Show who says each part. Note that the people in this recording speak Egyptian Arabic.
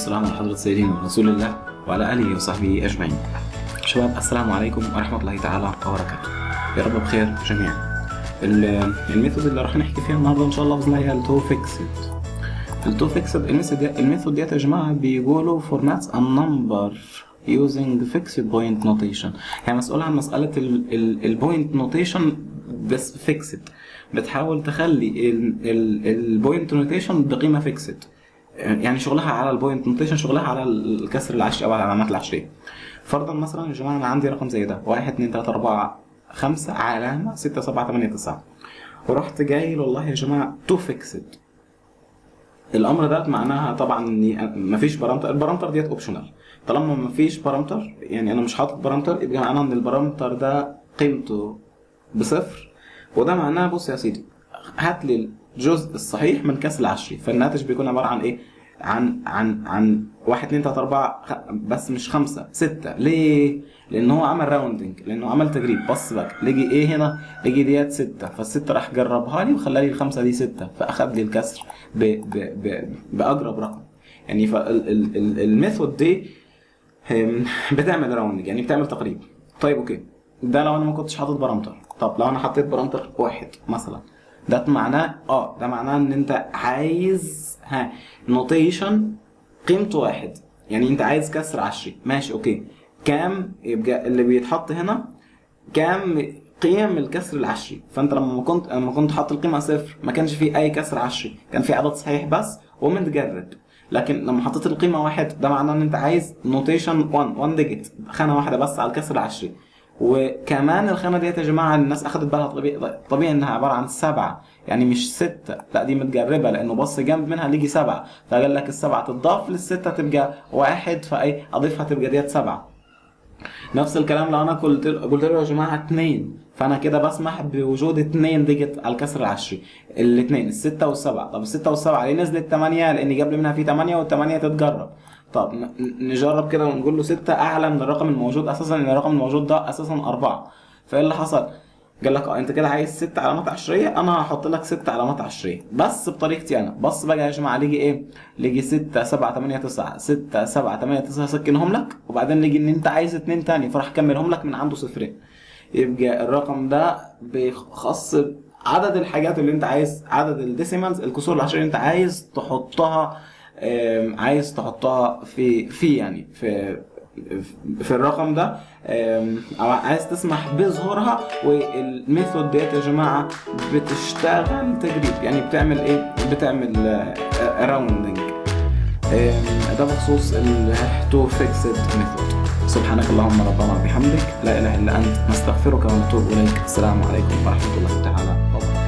Speaker 1: والسلام على حضرة سيدنا رسول الله وعلى آله وصحبه أجمعين شباب السلام عليكم ورحمة الله تعالى وبركاته يا رب بخير جميعا ال- الميثود اللي راح نحكي فيها النهارده ان شاء الله باذن الله هي التو فيكسد التو فيكسد الميثود دي الميثود ديت يا جماعه بيقولوا فورماتس a number using fixed point notation هي مسؤولة عن مسألة البوينت نوتيشن بس فيكسد بتحاول تخلي البوينت نوتيشن بقيمة فيكسد يعني شغلها على البوينت نوتيشن شغلها على الكسر العشري او على العلامات العشرية فرضا مثلا يا جماعة انا عندي رقم زي ده 1 2 3 4 5 علامة 6 7 8 9 ورحت جاي والله يا جماعة تو فيكسد الامر ده معناها طبعا اني مفيش بارامتر البارامتر ديت اوبشنال طالما مفيش بارامتر يعني انا مش حاطط بارامتر يبقى معناه ان البارامتر ده قيمته بصفر وده معناه بص يا سيدي هات لي الجزء الصحيح من كسر العشري فالناتج بيكون عباره عن ايه؟ عن عن عن 1 2 3 4 بس مش 5 6 ليه؟ لان هو عمل راوندنج لانه عمل تجريب بص بقى لقي ايه هنا؟ لقي ديت 6 فالستة راح جربها لي وخلى لي الخمسه دي 6 فاخد لي الكسر ب ب ب باقرب رقم يعني فالميثود دي هم، بتعمل راوندنج يعني بتعمل تقريب طيب اوكي ده لو انا ما كنتش حاطط بارامتر طب لو انا حطيت بارامتر واحد مثلا ده معناه اه ده معناه ان انت عايز ها نوتيشن قيمته واحد يعني انت عايز كسر عشري ماشي اوكي كام يبقى اللي بيتحط هنا كام قيم الكسر العشري فانت لما كنت لما كنت حاطط القيمه صفر ما كانش فيه اي كسر عشري كان في عدد صحيح بس ومتجرب لكن لما حطيت القيمه واحد ده معناه ان انت عايز نوتيشن 1 1 ديجيت خانه واحده بس على الكسر العشري وكمان الخانه ديت يا جماعه الناس اخذت بالها طبيعي طبيعي انها عباره عن سبعه يعني مش سته لا دي متجربه لانه بص جنب منها ليجي سبعه فقال لك السبعه تضاف للسته تبقى واحد فاي اضيفها تبقى ديت سبعه نفس الكلام لو انا قلت قلت له يا جماعه اتنين فانا كده بسمح بوجود اتنين ديجيت على الكسر العشري الاثنين الستة والسبعة طب الستة والسبعة ليه نزلت تمانية لان جاب لي منها في تمانية والتمانية تتجرب طب ن- نجرب كده ونقول له ستة اعلى من الرقم الموجود اساسا لان الرقم الموجود ده اساسا اربعة فايه اللي حصل قال لك اه انت كده عايز ست علامات عشريه انا هحط لك ست علامات عشريه بس بطريقتي انا بص بقى يا جماعه ليجي ايه ليجي 6 7 8 9 6 7 8 9 سكنهم لك وبعدين ليجي ان انت عايز اتنين تاني فراح كملهم لك من عنده صفرين يبقى الرقم ده بيخص عدد الحاجات اللي انت عايز عدد الديسيمالز الكسور العشريه اللي انت عايز تحطها آم، عايز تحطها في في يعني في في الرقم ده آم، او عايز تسمح بظهورها والميثود ديت يا جماعه بتشتغل تجريب يعني بتعمل ايه بتعمل راوندنج ده بخصوص التو فيكسد ميثود سبحانك اللهم ربنا وبحمدك لا اله الا انت نستغفرك ونتوب اليك السلام عليكم ورحمه الله تعالى وبركاته